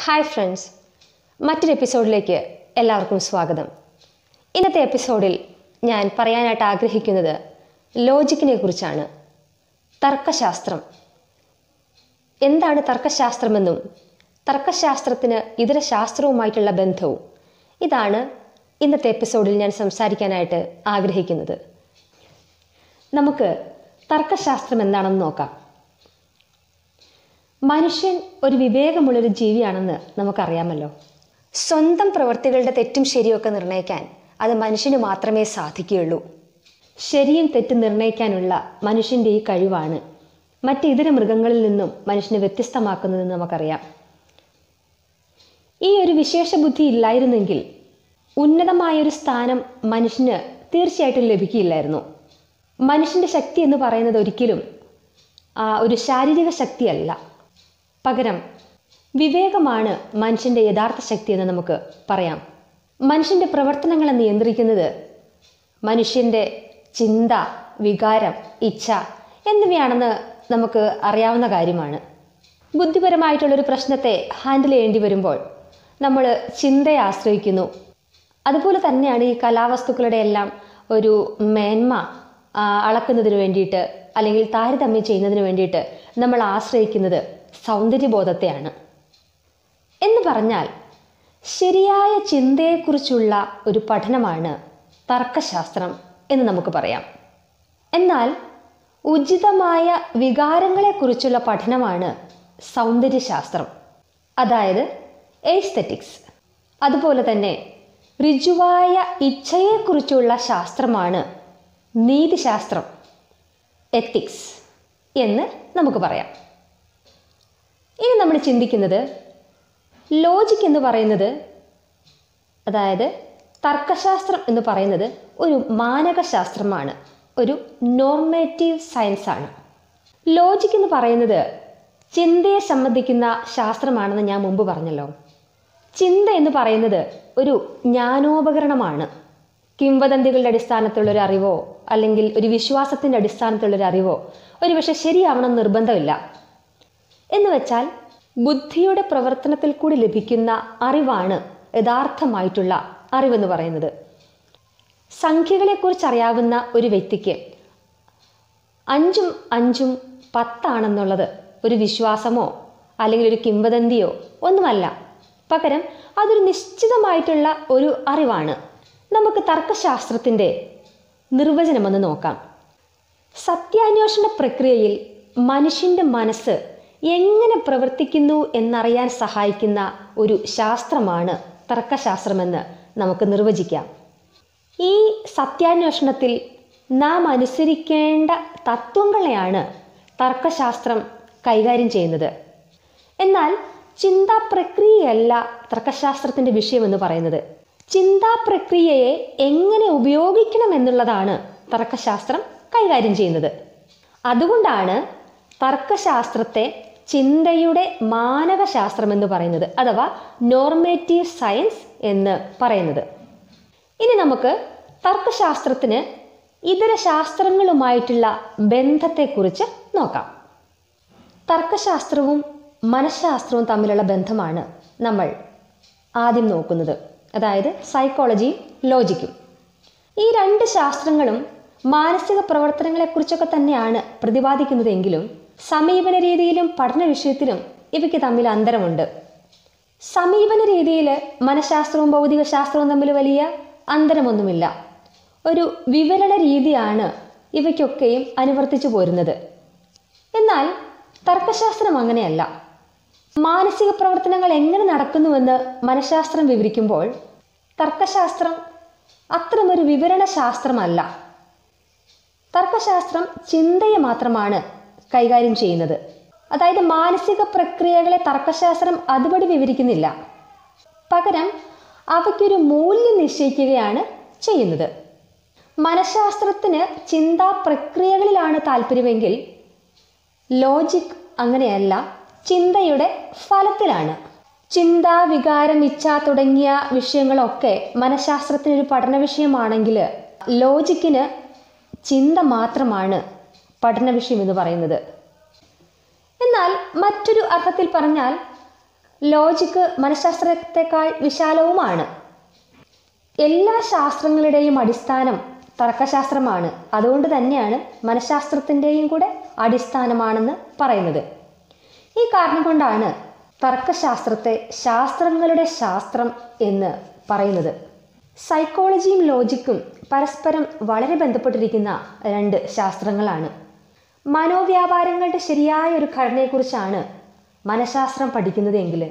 hi friends മറ്റൊരു എപ്പിസോഡിലേക്ക് എല്ലാവർക്കും സ്വാഗതം ഇന്നത്തെ എപ്പിസോഡിൽ ഞാൻ പറയാനായിട്ട് ആഗ്രഹിക്കുന്നത് ലോജിക്കിനെ കുറിച്ചാണ് തർക്കശാസ്ത്രം എന്താണ് തർക്കശാസ്ത്രമെന്നും തർക്കശാസ്ത്രത്തിന് ഇതര ശാസ്ത്രവുമായിട്ടുള്ള ബന്ധവും ഇതാണ് ഇന്നത്തെ എപ്പിസോഡിൽ ഞാൻ സംസാരിക്കാനായിട്ട് ആഗ്രഹിക്കുന്നത് നമുക്ക് തർക്കശാസ്ത്രം എന്താണെന്ന് നോക്കാം മനുഷ്യൻ ഒരു വിവേകമുള്ളൊരു ജീവിയാണെന്ന് നമുക്കറിയാമല്ലോ സ്വന്തം പ്രവൃത്തികളുടെ തെറ്റും ശരിയൊക്കെ നിർണ്ണയിക്കാൻ അത് മനുഷ്യന് മാത്രമേ സാധിക്കുകയുള്ളൂ ശരിയും തെറ്റും നിർണ്ണയിക്കാനുള്ള മനുഷ്യൻ്റെ ഈ കഴിവാണ് മറ്റ് ഇതര മൃഗങ്ങളിൽ നിന്നും മനുഷ്യനെ വ്യത്യസ്തമാക്കുന്നതെന്ന് നമുക്കറിയാം ഈ ഒരു വിശേഷ ബുദ്ധി ഇല്ലായിരുന്നെങ്കിൽ ഉന്നതമായ ഒരു സ്ഥാനം മനുഷ്യന് തീർച്ചയായിട്ടും ലഭിക്കില്ലായിരുന്നു മനുഷ്യൻ്റെ ശക്തി എന്ന് പറയുന്നത് ഒരിക്കലും ആ, ഒരു ശാരീരിക ശക്തിയല്ല പകരം വിവേകമാണ് മനുഷ്യൻ്റെ യഥാർത്ഥ ശക്തി എന്ന് നമുക്ക് പറയാം മനുഷ്യൻ്റെ പ്രവർത്തനങ്ങളെ നിയന്ത്രിക്കുന്നത് മനുഷ്യൻ്റെ ചിന്ത വികാരം ഇച്ഛ എന്നിവയാണെന്ന് നമുക്ക് അറിയാവുന്ന കാര്യമാണ് ബുദ്ധിപരമായിട്ടുള്ളൊരു പ്രശ്നത്തെ ഹാൻഡിൽ ചെയ്യേണ്ടി വരുമ്പോൾ നമ്മൾ ചിന്തയെ ആശ്രയിക്കുന്നു അതുപോലെ തന്നെയാണ് ഈ കലാവസ്തുക്കളുടെ എല്ലാം ഒരു മേന്മ ആ, അളക്കുന്നതിന് വേണ്ടിയിട്ട് അല്ലെങ്കിൽ താരതമ്യം ചെയ്യുന്നതിന് വേണ്ടിയിട്ട് നമ്മൾ ആശ്രയിക്കുന്നത് സൗന്ദര്യബോധത്തെയാണ് എന്ന് പറഞ്ഞാൽ ശരിയായ ചിന്തയെക്കുറിച്ചുള്ള ഒരു പഠനമാണ് തർക്കശാസ്ത്രം എന്ന് നമുക്ക് പറയാം എന്നാൽ ഉചിതമായ വികാരങ്ങളെക്കുറിച്ചുള്ള പഠനമാണ് സൗന്ദര്യശാസ്ത്രം അതായത് എയ്സ്തെറ്റിക്സ് അതുപോലെ തന്നെ ഋജുവായ ഇച്ഛയെക്കുറിച്ചുള്ള ശാസ്ത്രമാണ് നീതിശാസ്ത്രം എത്തിക്സ് എന്ന് നമുക്ക് പറയാം ഇനി നമ്മൾ ചിന്തിക്കുന്നത് ലോജിക് എന്ന് പറയുന്നത് അതായത് തർക്കശാസ്ത്രം എന്ന് പറയുന്നത് ഒരു മാനകശാസ്ത്രമാണ് ഒരു നോർമേറ്റീവ് സയൻസ് ആണ് ലോജിക് എന്ന് പറയുന്നത് ചിന്തയെ സംബന്ധിക്കുന്ന ശാസ്ത്രമാണെന്ന് ഞാൻ മുമ്പ് പറഞ്ഞല്ലോ ചിന്ത എന്ന് പറയുന്നത് ഒരു ജ്ഞാനോപകരണമാണ് കിംവദന്തികളുടെ അടിസ്ഥാനത്തിലുള്ള ഒരു അറിവോ അല്ലെങ്കിൽ ഒരു വിശ്വാസത്തിൻ്റെ അടിസ്ഥാനത്തിലുള്ള ഒരു അറിവോ ഒരുപക്ഷെ ശരിയാവണം നിർബന്ധമില്ല എന്ന് വെച്ചാൽ ബുദ്ധിയുടെ പ്രവർത്തനത്തിൽ കൂടി ലഭിക്കുന്ന അറിവാണ് യഥാർത്ഥമായിട്ടുള്ള അറിവെന്ന് പറയുന്നത് സംഖ്യകളെക്കുറിച്ച് അറിയാവുന്ന ഒരു വ്യക്തിക്ക് അഞ്ചും അഞ്ചും പത്താണെന്നുള്ളത് ഒരു വിശ്വാസമോ അല്ലെങ്കിൽ ഒരു കിംവദന്തിയോ ഒന്നുമല്ല പകരം അതൊരു നിശ്ചിതമായിട്ടുള്ള ഒരു അറിവാണ് നമുക്ക് തർക്കശാസ്ത്രത്തിൻ്റെ നിർവചനമൊന്ന് നോക്കാം സത്യാന്വേഷണ പ്രക്രിയയിൽ മനുഷ്യൻ്റെ മനസ്സ് എങ്ങനെ പ്രവർത്തിക്കുന്നു എന്നറിയാൻ സഹായിക്കുന്ന ഒരു ശാസ്ത്രമാണ് തർക്കശാസ്ത്രമെന്ന് നമുക്ക് നിർവചിക്കാം ഈ സത്യാന്വേഷണത്തിൽ നാം അനുസരിക്കേണ്ട തത്വങ്ങളെയാണ് തർക്കശാസ്ത്രം കൈകാര്യം ചെയ്യുന്നത് എന്നാൽ ചിന്താ പ്രക്രിയയല്ല തർക്കശാസ്ത്രത്തിൻ്റെ വിഷയമെന്ന് പറയുന്നത് ചിന്താ പ്രക്രിയയെ എങ്ങനെ ഉപയോഗിക്കണം എന്നുള്ളതാണ് തർക്കശാസ്ത്രം കൈകാര്യം ചെയ്യുന്നത് അതുകൊണ്ടാണ് തർക്കശാസ്ത്രത്തെ ചിന്തയുടെ മാനകശാസ്ത്രം എന്ന് പറയുന്നത് അഥവാ നോർമേറ്റീവ് സയൻസ് എന്ന് പറയുന്നത് ഇനി നമുക്ക് തർക്കശാസ്ത്രത്തിന് ഇതര ശാസ്ത്രങ്ങളുമായിട്ടുള്ള ബന്ധത്തെക്കുറിച്ച് നോക്കാം തർക്കശാസ്ത്രവും മനഃശാസ്ത്രവും തമ്മിലുള്ള ബന്ധമാണ് നമ്മൾ ആദ്യം നോക്കുന്നത് അതായത് സൈക്കോളജിയും ലോജിക്കും ഈ രണ്ട് ശാസ്ത്രങ്ങളും മാനസിക പ്രവർത്തനങ്ങളെക്കുറിച്ചൊക്കെ തന്നെയാണ് പ്രതിപാദിക്കുന്നതെങ്കിലും സമീപന രീതിയിലും പഠന വിഷയത്തിലും ഇവയ്ക്ക് തമ്മിൽ അന്തരമുണ്ട് സമീപന രീതിയിൽ മനഃശാസ്ത്രവും ഭൗതിക ശാസ്ത്രവും തമ്മിൽ വലിയ അന്തരമൊന്നുമില്ല ഒരു വിവരണ രീതിയാണ് ഇവയ്ക്കൊക്കെയും അനുവർത്തിച്ചു പോരുന്നത് എന്നാൽ തർക്കശാസ്ത്രം അങ്ങനെയല്ല മാനസിക പ്രവർത്തനങ്ങൾ എങ്ങനെ നടക്കുന്നുവെന്ന് മനഃശാസ്ത്രം വിവരിക്കുമ്പോൾ തർക്കശാസ്ത്രം അത്തരമൊരു വിവരണ ശാസ്ത്രമല്ല തർക്കശാസ്ത്രം ചിന്തയെ മാത്രമാണ് കൈകാര്യം ചെയ്യുന്നത് അതായത് മാനസിക പ്രക്രിയകളെ തർക്കശാസ്ത്രം അതുപടി വിവരിക്കുന്നില്ല പകരം അവയ്ക്കൊരു മൂല്യം നിശ്ചയിക്കുകയാണ് ചെയ്യുന്നത് മനഃശാസ്ത്രത്തിന് ചിന്താ പ്രക്രിയകളിലാണ് താല്പര്യമെങ്കിൽ ലോജിക് അങ്ങനെയല്ല ചിന്തയുടെ ഫലത്തിലാണ് ചിന്ത വികാരം ഇച്ഛ തുടങ്ങിയ വിഷയങ്ങളൊക്കെ മനഃശാസ്ത്രത്തിനൊരു പഠന വിഷയമാണെങ്കിൽ ലോജിക്കിന് ചിന്ത മാത്രമാണ് പഠന വിഷയം എന്ന് പറയുന്നത് എന്നാൽ മറ്റൊരു അർത്ഥത്തിൽ പറഞ്ഞാൽ ലോജിക്ക് മനഃശാസ്ത്രത്തെക്കാൾ വിശാലവുമാണ് എല്ലാ ശാസ്ത്രങ്ങളുടെയും അടിസ്ഥാനം തർക്കശാസ്ത്രമാണ് അതുകൊണ്ട് തന്നെയാണ് മനഃശാസ്ത്രത്തിൻ്റെയും കൂടെ അടിസ്ഥാനമാണെന്ന് പറയുന്നത് ഈ കാരണം കൊണ്ടാണ് തർക്കശാസ്ത്രത്തെ ശാസ്ത്രങ്ങളുടെ ശാസ്ത്രം എന്ന് പറയുന്നത് സൈക്കോളജിയും ലോജിക്കും പരസ്പരം വളരെ ബന്ധപ്പെട്ടിരിക്കുന്ന രണ്ട് ശാസ്ത്രങ്ങളാണ് മനോവ്യാപാരങ്ങളുടെ ശരിയായ ഒരു ഘടനയെക്കുറിച്ചാണ് മനഃശാസ്ത്രം പഠിക്കുന്നതെങ്കിൽ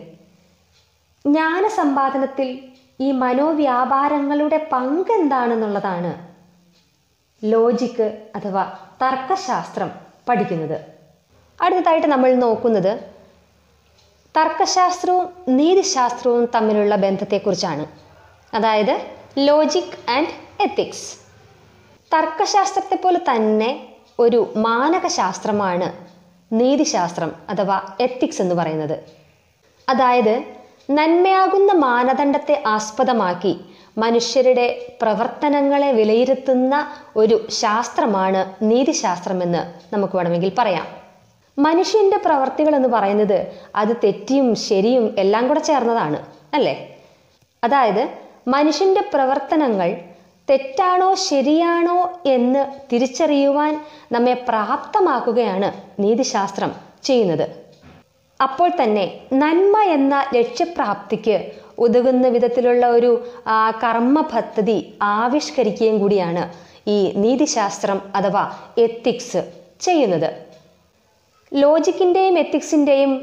ജ്ഞാനസമ്പാദനത്തിൽ ഈ മനോവ്യാപാരങ്ങളുടെ പങ്ക് എന്താണെന്നുള്ളതാണ് ലോജിക്ക് അഥവാ തർക്കശാസ്ത്രം പഠിക്കുന്നത് അടുത്തതായിട്ട് നമ്മൾ നോക്കുന്നത് തർക്കശാസ്ത്രവും നീതിശാസ്ത്രവും തമ്മിലുള്ള ബന്ധത്തെക്കുറിച്ചാണ് അതായത് ലോജിക് ആൻഡ് എത്തിക്സ് തർക്കശാസ്ത്രത്തെ പോലെ തന്നെ ഒരു മാനകശാസ്ത്രമാണ് നീതിശാസ്ത്രം അഥവാ എത്തിക്സ് എന്ന് പറയുന്നത് അതായത് നന്മയാകുന്ന മാനദണ്ഡത്തെ ആസ്പദമാക്കി മനുഷ്യരുടെ പ്രവർത്തനങ്ങളെ വിലയിരുത്തുന്ന ഒരു ശാസ്ത്രമാണ് നീതിശാസ്ത്രമെന്ന് നമുക്ക് വേണമെങ്കിൽ പറയാം മനുഷ്യൻ്റെ പ്രവർത്തികൾ എന്ന് പറയുന്നത് അത് തെറ്റിയും ശരിയും എല്ലാം കൂടെ ചേർന്നതാണ് അല്ലേ അതായത് മനുഷ്യൻ്റെ പ്രവർത്തനങ്ങൾ തെറ്റാണോ ശരിയാണോ എന്ന് തിരിച്ചറിയുവാൻ നമ്മെ പ്രാപ്തമാക്കുകയാണ് നീതിശാസ്ത്രം ചെയ്യുന്നത് അപ്പോൾ തന്നെ നന്മ എന്ന ലക്ഷ്യപ്രാപ്തിക്ക് ഉതകുന്ന വിധത്തിലുള്ള ഒരു ആ, കർമ്മ പദ്ധതി ആവിഷ്കരിക്കുകയും കൂടിയാണ് ഈ നീതിശാസ്ത്രം അഥവാ എത്തിക്സ് ചെയ്യുന്നത് ലോജിക്കിൻ്റെയും എത്തിക്സിൻ്റെയും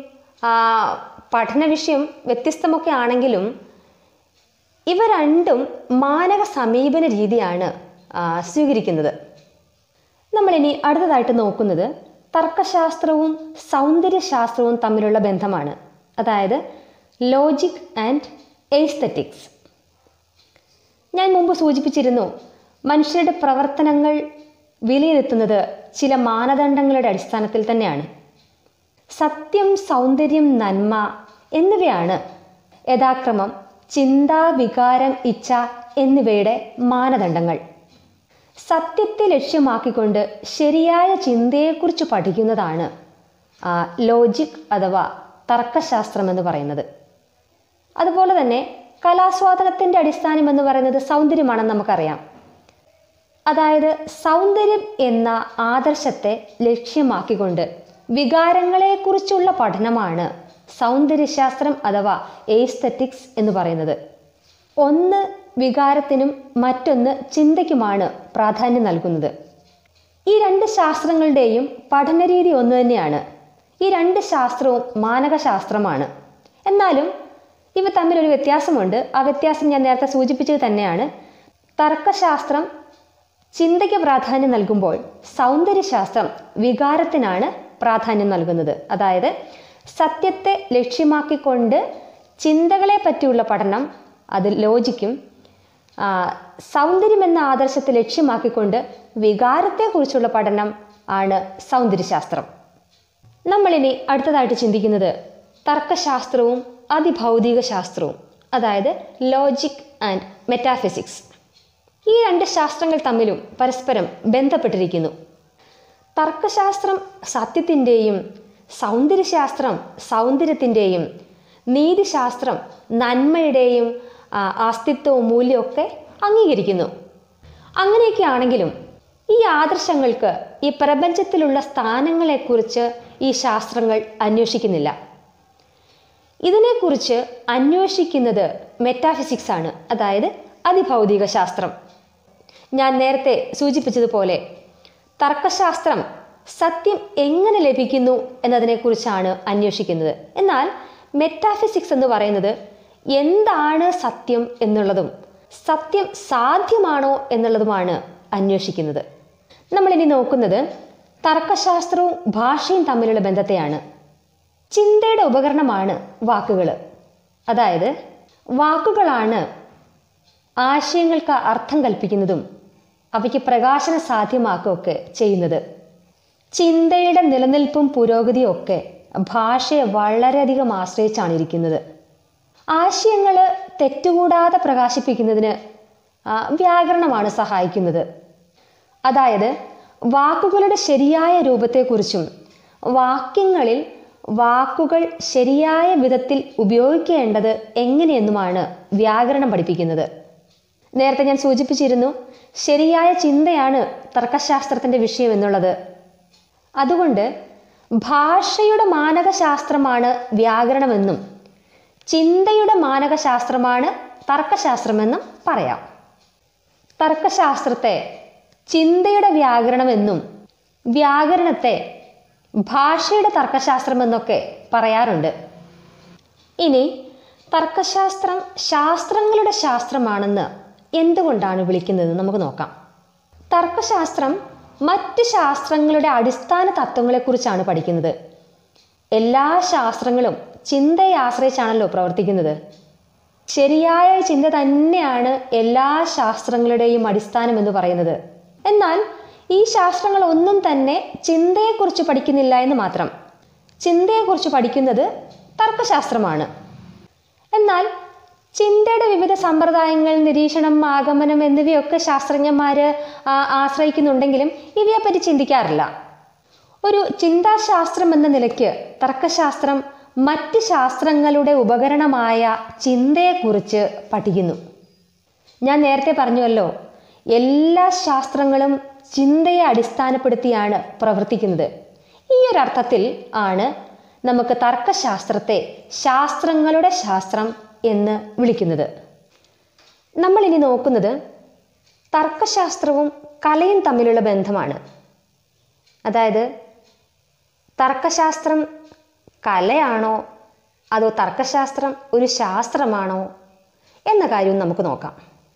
പഠന വിഷയം വ്യത്യസ്തമൊക്കെ ആണെങ്കിലും ഇവ രണ്ടും മാനക സമീപന രീതിയാണ് ആ, സ്വീകരിക്കുന്നത് നമ്മളിനി അടുത്തതായിട്ട് നോക്കുന്നത് തർക്കശാസ്ത്രവും സൗന്ദര്യശാസ്ത്രവും തമ്മിലുള്ള ബന്ധമാണ് അതായത് ലോജിക് ആൻഡ് എയ്സ്തറ്റിക്സ് ഞാൻ മുമ്പ് സൂചിപ്പിച്ചിരുന്നു മനുഷ്യരുടെ പ്രവർത്തനങ്ങൾ വിലയിരുത്തുന്നത് ചില മാനദണ്ഡങ്ങളുടെ അടിസ്ഥാനത്തിൽ തന്നെയാണ് സത്യം സൗന്ദര്യം നന്മ എന്നിവയാണ് യഥാക്രമം ചിന്ത വികാരം ഇച്ഛ എന്നിവയുടെ മാനദണ്ഡങ്ങൾ സത്യത്തെ ലക്ഷ്യമാക്കിക്കൊണ്ട് ശരിയായ ചിന്തയെക്കുറിച്ച് പഠിക്കുന്നതാണ് ആ, ലോജിക് അഥവാ തർക്കശാസ്ത്രം എന്ന് പറയുന്നത് അതുപോലെ തന്നെ കലാസ്വാദനത്തിൻ്റെ അടിസ്ഥാനം എന്ന് പറയുന്നത് സൗന്ദര്യമാണെന്ന് നമുക്കറിയാം അതായത് സൗന്ദര്യം എന്ന ആദർശത്തെ ലക്ഷ്യമാക്കിക്കൊണ്ട് വികാരങ്ങളെക്കുറിച്ചുള്ള പഠനമാണ് സൗന്ദര്യശാസ്ത്രം അഥവാ എയ്സ്തറ്റിക്സ് എന്ന് പറയുന്നത് ഒന്ന് വികാരത്തിനും മറ്റൊന്ന് ചിന്തയ്ക്കുമാണ് പ്രാധാന്യം നൽകുന്നത് ഈ രണ്ട് ശാസ്ത്രങ്ങളുടെയും പഠനരീതി ഒന്ന് തന്നെയാണ് ഈ രണ്ട് ശാസ്ത്രവും മാനകശാസ്ത്രമാണ് എന്നാലും ഇവ തമ്മിലൊരു വ്യത്യാസമുണ്ട് ആ വ്യത്യാസം ഞാൻ നേരത്തെ സൂചിപ്പിച്ചത് തന്നെയാണ് തർക്കശാസ്ത്രം ചിന്തയ്ക്ക് പ്രാധാന്യം നൽകുമ്പോൾ സൗന്ദര്യശാസ്ത്രം വികാരത്തിനാണ് പ്രാധാന്യം നൽകുന്നത് അതായത് സത്യത്തെ ലക്ഷ്യമാക്കിക്കൊണ്ട് ചിന്തകളെ പറ്റിയുള്ള പഠനം അത് ലോജിക്കും ആ, സൗന്ദര്യം എന്ന ആദർശത്തെ ലക്ഷ്യമാക്കിക്കൊണ്ട് വികാരത്തെക്കുറിച്ചുള്ള പഠനം ആണ് സൗന്ദര്യശാസ്ത്രം നമ്മളിനി അടുത്തതായിട്ട് ചിന്തിക്കുന്നത് തർക്കശാസ്ത്രവും അതിഭൗതിക ശാസ്ത്രവും അതായത് ലോജിക് ആൻഡ് മെറ്റാഫിസിക്സ് ഈ രണ്ട് ശാസ്ത്രങ്ങൾ തമ്മിലും പരസ്പരം ബന്ധപ്പെട്ടിരിക്കുന്നു തർക്കശാസ്ത്രം സത്യത്തിൻ്റെയും സൗന്ദര്യശാസ്ത്രം സൗന്ദര്യത്തിൻ്റെയും നീതിശാസ്ത്രം നന്മയുടെയും ആ, അസ്തിത്വവും മൂല്യമൊക്കെ അംഗീകരിക്കുന്നു അങ്ങനെയൊക്കെ ആണെങ്കിലും ഈ ആദർശങ്ങൾക്ക് ഈ പ്രപഞ്ചത്തിലുള്ള സ്ഥാനങ്ങളെക്കുറിച്ച് ഈ ശാസ്ത്രങ്ങൾ അന്വേഷിക്കുന്നില്ല ഇതിനെക്കുറിച്ച് അന്വേഷിക്കുന്നത് മെറ്റാഫിസിക്സ് ആണ് അതായത് അതിഭൗതിക ശാസ്ത്രം ഞാൻ നേരത്തെ സൂചിപ്പിച്ചതുപോലെ തർക്കശാസ്ത്രം സത്യം എങ്ങനെ ലഭിക്കുന്നു എന്നതിനെക്കുറിച്ചാണ് അന്വേഷിക്കുന്നത് എന്നാൽ മെറ്റാഫിസിക്സ് എന്ന് പറയുന്നത് എന്താണ് സത്യം എന്നുള്ളതും സത്യം സാധ്യമാണോ എന്നുള്ളതുമാണ് അന്വേഷിക്കുന്നത് നമ്മളിനി നോക്കുന്നത് തർക്കശാസ്ത്രവും ഭാഷയും തമ്മിലുള്ള ബന്ധത്തെയാണ് ചിന്തയുടെ ഉപകരണമാണ് വാക്കുകൾ അതായത് വാക്കുകളാണ് ആശയങ്ങൾക്ക് അർത്ഥം കൽപ്പിക്കുന്നതും അവയ്ക്ക് പ്രകാശന സാധ്യമാക്കുകയൊക്കെ ചെയ്യുന്നത് ചിന്തയുടെ നിലനിൽപ്പും പുരോഗതിയും ഒക്കെ ഭാഷയെ വളരെയധികം ആശ്രയിച്ചാണ് ഇരിക്കുന്നത് ആശയങ്ങൾ തെറ്റുകൂടാതെ പ്രകാശിപ്പിക്കുന്നതിന് ആ, വ്യാകരണമാണ് സഹായിക്കുന്നത് അതായത് വാക്കുകളുടെ ശരിയായ രൂപത്തെക്കുറിച്ചും വാക്യങ്ങളിൽ വാക്കുകൾ ശരിയായ വിധത്തിൽ ഉപയോഗിക്കേണ്ടത് എങ്ങനെയെന്നുമാണ് വ്യാകരണം പഠിപ്പിക്കുന്നത് നേരത്തെ ഞാൻ സൂചിപ്പിച്ചിരുന്നു ശരിയായ ചിന്തയാണ് തർക്കശാസ്ത്രത്തിൻ്റെ വിഷയം എന്നുള്ളത് അതുകൊണ്ട് ഭാഷയുടെ മാനകശാസ്ത്രമാണ് വ്യാകരണമെന്നും ചിന്തയുടെ മാനകശാസ്ത്രമാണ് തർക്കശാസ്ത്രമെന്നും പറയാം തർക്കശാസ്ത്രത്തെ ചിന്തയുടെ വ്യാകരണമെന്നും വ്യാകരണത്തെ ഭാഷയുടെ തർക്കശാസ്ത്രമെന്നൊക്കെ പറയാറുണ്ട് ഇനി തർക്കശാസ്ത്രം ശാസ്ത്രങ്ങളുടെ ശാസ്ത്രമാണെന്ന് എന്തുകൊണ്ടാണ് വിളിക്കുന്നത് നമുക്ക് നോക്കാം തർക്കശാസ്ത്രം മറ്റ് ശാസ്ത്രങ്ങളുടെ അടിസ്ഥാന തത്വങ്ങളെക്കുറിച്ചാണ് പഠിക്കുന്നത് എല്ലാ ശാസ്ത്രങ്ങളും ചിന്തയെ ആശ്രയിച്ചാണല്ലോ പ്രവർത്തിക്കുന്നത് ശരിയായ ചിന്ത തന്നെയാണ് എല്ലാ ശാസ്ത്രങ്ങളുടെയും അടിസ്ഥാനം എന്ന് പറയുന്നത് എന്നാൽ ഈ ശാസ്ത്രങ്ങൾ ഒന്നും തന്നെ ചിന്തയെക്കുറിച്ച് പഠിക്കുന്നില്ല എന്ന് മാത്രം ചിന്തയെക്കുറിച്ച് പഠിക്കുന്നത് തർക്കശാസ്ത്രമാണ് എന്നാൽ ചിന്തയുടെ വിവിധ സമ്പ്രദായങ്ങൾ നിരീക്ഷണം ആഗമനം എന്നിവയൊക്കെ ശാസ്ത്രജ്ഞന്മാർ ആശ്രയിക്കുന്നുണ്ടെങ്കിലും ഇവയെപ്പറ്റി ചിന്തിക്കാറില്ല ഒരു ചിന്താശാസ്ത്രം എന്ന നിലയ്ക്ക് തർക്കശാസ്ത്രം മറ്റ് ശാസ്ത്രങ്ങളുടെ ഉപകരണമായ ചിന്തയെക്കുറിച്ച് പഠിക്കുന്നു ഞാൻ നേരത്തെ പറഞ്ഞുവല്ലോ എല്ലാ ശാസ്ത്രങ്ങളും ചിന്തയെ അടിസ്ഥാനപ്പെടുത്തിയാണ് പ്രവർത്തിക്കുന്നത് ഈ ഒരു അർത്ഥത്തിൽ ആണ് നമുക്ക് തർക്കശാസ്ത്രത്തെ ശാസ്ത്രങ്ങളുടെ ശാസ്ത്രം എന്ന് വിളിക്കുന്നത് നമ്മൾ ഇനി നോക്കുന്നത് തർക്കശാസ്ത്രവും കലയും തമ്മിലുള്ള ബന്ധമാണ് അതായത് തർക്കശാസ്ത്രം കലയാണോ അതോ തർക്കശാസ്ത്രം ഒരു ശാസ്ത്രമാണോ എന്ന കാര്യവും നമുക്ക് നോക്കാം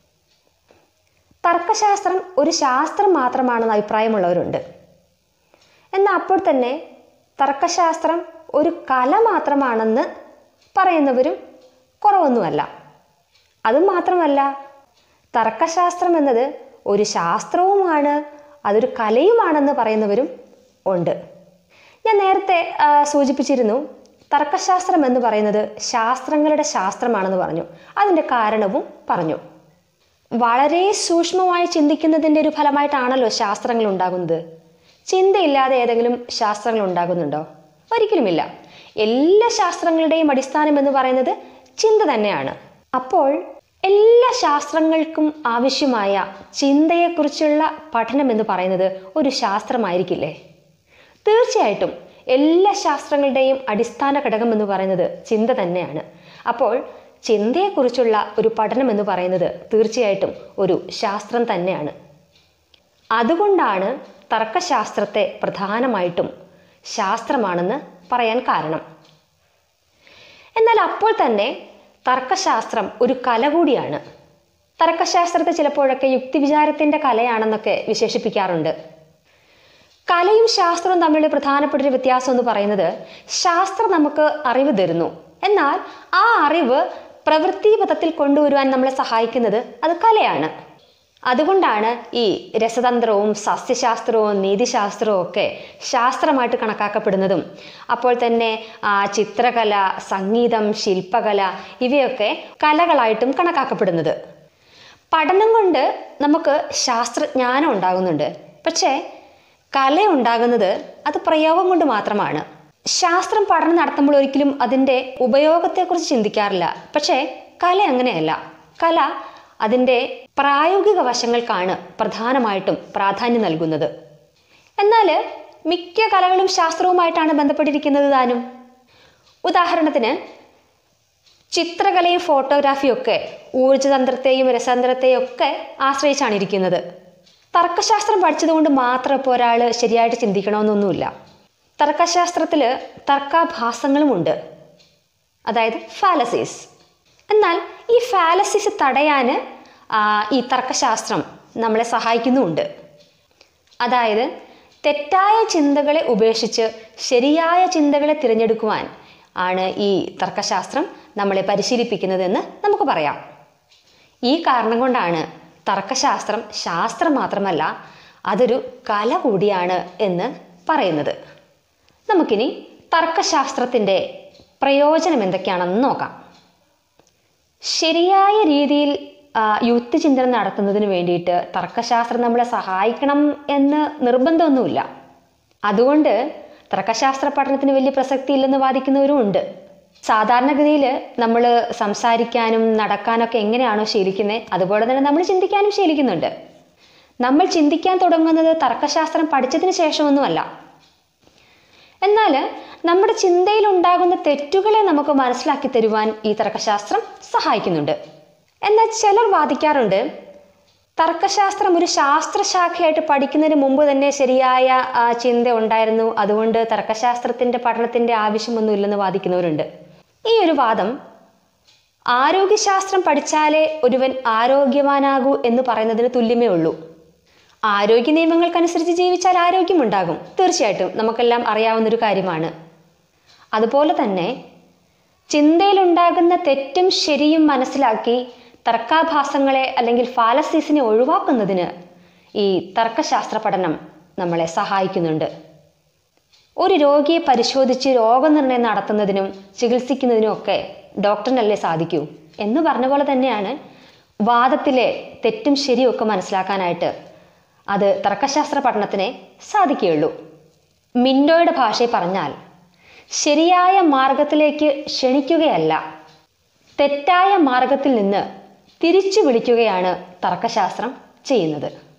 തർക്കശാസ്ത്രം ഒരു ശാസ്ത്രം മാത്രമാണെന്ന് അഭിപ്രായമുള്ളവരുണ്ട് എന്നാൽ അപ്പോൾ തന്നെ തർക്കശാസ്ത്രം ഒരു കല മാത്രമാണെന്ന് പറയുന്നവരും കുറവൊന്നുമല്ല അതും മാത്രമല്ല തർക്കശാസ്ത്രം എന്നത് ഒരു ശാസ്ത്രവുമാണ് അതൊരു കലയുമാണെന്ന് പറയുന്നവരും ഉണ്ട് ഞാൻ നേരത്തെ ആ, സൂചിപ്പിച്ചിരുന്നു തർക്കശാസ്ത്രം എന്ന് പറയുന്നത് ശാസ്ത്രങ്ങളുടെ ശാസ്ത്രമാണെന്ന് പറഞ്ഞു അതിൻ്റെ കാരണവും പറഞ്ഞു വളരെ സൂക്ഷ്മമായി ചിന്തിക്കുന്നതിൻ്റെ ഒരു ഫലമായിട്ടാണല്ലോ ശാസ്ത്രങ്ങൾ ഉണ്ടാകുന്നത് ചിന്തയില്ലാതെ ഏതെങ്കിലും ശാസ്ത്രങ്ങൾ ഉണ്ടാകുന്നുണ്ടോ ഒരിക്കലുമില്ല എല്ലാ ശാസ്ത്രങ്ങളുടെയും അടിസ്ഥാനം എന്ന് പറയുന്നത് ചിന്ത തന്നെയാണ് അപ്പോൾ എല്ലാ ശാസ്ത്രങ്ങൾക്കും ആവശ്യമായ ചിന്തയെക്കുറിച്ചുള്ള പഠനം എന്ന് പറയുന്നത് ഒരു ശാസ്ത്രമായിരിക്കില്ലേ തീർച്ചയായിട്ടും എല്ലാ ശാസ്ത്രങ്ങളുടെയും അടിസ്ഥാന ഘടകം എന്ന് പറയുന്നത് ചിന്ത തന്നെയാണ് അപ്പോൾ ചിന്തയെക്കുറിച്ചുള്ള ഒരു പഠനം എന്ന് പറയുന്നത് തീർച്ചയായിട്ടും ഒരു ശാസ്ത്രം തന്നെയാണ് അതുകൊണ്ടാണ് തർക്കശാസ്ത്രത്തെ പ്രധാനമായിട്ടും ശാസ്ത്രമാണെന്ന് പറയാൻ കാരണം എന്നാൽ അപ്പോൾ തന്നെ തർക്കശാസ്ത്രം ഒരു കല കൂടിയാണ് തർക്കശാസ്ത്രത്തെ ചിലപ്പോഴൊക്കെ യുക്തിവിചാരത്തിൻ്റെ കലയാണെന്നൊക്കെ വിശേഷിപ്പിക്കാറുണ്ട് കലയും ശാസ്ത്രവും തമ്മിലുള്ള പ്രധാനപ്പെട്ട ഒരു വ്യത്യാസം എന്ന് പറയുന്നത് ശാസ്ത്രം നമുക്ക് അറിവ് തരുന്നു എന്നാൽ ആ അറിവ് പ്രവൃത്തിപഥത്തിൽ കൊണ്ടുവരുവാൻ നമ്മളെ സഹായിക്കുന്നത് അത് കലയാണ് അതുകൊണ്ടാണ് ഈ രസതന്ത്രവും സസ്യശാസ്ത്രവും നീതിശാസ്ത്രവും ഒക്കെ ശാസ്ത്രമായിട്ട് കണക്കാക്കപ്പെടുന്നതും അപ്പോൾ തന്നെ ആ, ചിത്രകല സംഗീതം ശില്പകല ഇവയൊക്കെ കലകളായിട്ടും കണക്കാക്കപ്പെടുന്നത് പഠനം കൊണ്ട് നമുക്ക് ശാസ്ത്രജ്ഞാനം ഉണ്ടാകുന്നുണ്ട് പക്ഷേ കല ഉണ്ടാകുന്നത് അത് പ്രയോഗം കൊണ്ട് മാത്രമാണ് ശാസ്ത്രം പഠനം നടത്തുമ്പോൾ ഒരിക്കലും അതിൻ്റെ ഉപയോഗത്തെക്കുറിച്ച് ചിന്തിക്കാറില്ല പക്ഷേ കല അങ്ങനെയല്ല കല അതിൻ്റെ പ്രായോഗിക വശങ്ങൾക്കാണ് പ്രധാനമായിട്ടും പ്രാധാന്യം നൽകുന്നത് എന്നാൽ മിക്ക കലകളും ശാസ്ത്രവുമായിട്ടാണ് ബന്ധപ്പെട്ടിരിക്കുന്നത് താനും ഉദാഹരണത്തിന് ചിത്രകലയും ഫോട്ടോഗ്രാഫിയും ഒക്കെ ഊർജ്ജതന്ത്രത്തെയും രസതന്ത്രത്തെയും ഒക്കെ ആശ്രയിച്ചാണ് ഇരിക്കുന്നത് തർക്കശാസ്ത്രം പഠിച്ചതുകൊണ്ട് മാത്രം ഇപ്പോൾ ഒരാൾ ശരിയായിട്ട് ചിന്തിക്കണമെന്നൊന്നുമില്ല തർക്കശാസ്ത്രത്തിൽ തർക്കാഭാസങ്ങളുമുണ്ട് അതായത് ഫാലസീസ് എന്നാൽ ഈ ഫാലസീസ് തടയാൻ ആ, ഈ തർക്കശാസ്ത്രം നമ്മളെ സഹായിക്കുന്നുമുണ്ട് അതായത് തെറ്റായ ചിന്തകളെ ഉപേക്ഷിച്ച് ശരിയായ ചിന്തകളെ തിരഞ്ഞെടുക്കുവാൻ ആണ് ഈ തർക്കശാസ്ത്രം നമ്മളെ പരിശീലിപ്പിക്കുന്നതെന്ന് നമുക്ക് പറയാം ഈ കാരണം കൊണ്ടാണ് തർക്കശാസ്ത്രം ശാസ്ത്രം മാത്രമല്ല അതൊരു കല കൂടിയാണ് എന്ന് പറയുന്നത് നമുക്കിനി തർക്കശാസ്ത്രത്തിൻ്റെ പ്രയോജനം എന്തൊക്കെയാണെന്ന് നോക്കാം ശരിയായ രീതിയിൽ ആ, യുക്തിചിന്തനം നടത്തുന്നതിന് വേണ്ടിയിട്ട് തർക്കശാസ്ത്രം നമ്മളെ സഹായിക്കണം എന്ന് നിർബന്ധമൊന്നുമില്ല അതുകൊണ്ട് തർക്കശാസ്ത്ര പഠനത്തിന് വലിയ പ്രസക്തി ഇല്ലെന്ന് വാദിക്കുന്നവരും ഉണ്ട് സാധാരണഗതിയിൽ നമ്മൾ സംസാരിക്കാനും നടക്കാനൊക്കെ എങ്ങനെയാണോ ശീലിക്കുന്നത് അതുപോലെ തന്നെ നമ്മൾ ചിന്തിക്കാനും ശീലിക്കുന്നുണ്ട് നമ്മൾ ചിന്തിക്കാൻ തുടങ്ങുന്നത് തർക്കശാസ്ത്രം പഠിച്ചതിന് ശേഷമൊന്നുമല്ല എന്നാൽ നമ്മുടെ ചിന്തയിൽ ഉണ്ടാകുന്ന തെറ്റുകളെ നമുക്ക് മനസ്സിലാക്കി തരുവാൻ ഈ തർക്കശാസ്ത്രം സഹായിക്കുന്നുണ്ട് എന്നാൽ ചിലർ വാദിക്കാറുണ്ട് തർക്കശാസ്ത്രം ഒരു ശാസ്ത്രശാഖയായിട്ട് പഠിക്കുന്നതിന് മുമ്പ് തന്നെ ശരിയായ ആ, ചിന്ത ഉണ്ടായിരുന്നു അതുകൊണ്ട് തർക്കശാസ്ത്രത്തിന്റെ പഠനത്തിന്റെ ആവശ്യമൊന്നുമില്ലെന്ന് വാദിക്കുന്നവരുണ്ട് ഈ ഒരു വാദം ആരോഗ്യശാസ്ത്രം പഠിച്ചാലേ ഒരുവൻ ആരോഗ്യവാനാകൂ എന്ന് പറയുന്നതിന് തുല്യമേ ഉള്ളൂ ആരോഗ്യ നിയമങ്ങൾക്കനുസരിച്ച് ജീവിച്ചാൽ ആരോഗ്യമുണ്ടാകും തീർച്ചയായിട്ടും നമുക്കെല്ലാം അറിയാവുന്നൊരു കാര്യമാണ് അതുപോലെ തന്നെ ചിന്തയിലുണ്ടാകുന്ന തെറ്റും ശരിയും മനസ്സിലാക്കി തർക്കാഭാസങ്ങളെ അല്ലെങ്കിൽ ഫാലസീസിനെ ഒഴിവാക്കുന്നതിന് ഈ തർക്കശാസ്ത്ര പഠനം നമ്മളെ സഹായിക്കുന്നുണ്ട് ഒരു രോഗിയെ പരിശോധിച്ച് രോഗനിർണയം നടത്തുന്നതിനും ചികിത്സിക്കുന്നതിനും ഒക്കെ ഡോക്ടറിനല്ലേ സാധിക്കൂ എന്ന് പറഞ്ഞ പോലെ തന്നെയാണ് വാദത്തിലെ തെറ്റും ശരിയും ഒക്കെ മനസ്സിലാക്കാനായിട്ട് അത് തർക്കശാസ്ത്ര പഠനത്തിനെ സാധിക്കുകയുള്ളൂ മിൻഡോയുടെ ഭാഷയിൽ പറഞ്ഞാൽ ശരിയായ മാർഗത്തിലേക്ക് ക്ഷണിക്കുകയല്ല തെറ്റായ മാർഗത്തിൽ നിന്ന് തിരിച്ചു വിളിക്കുകയാണ് തർക്കശാസ്ത്രം ചെയ്യുന്നത്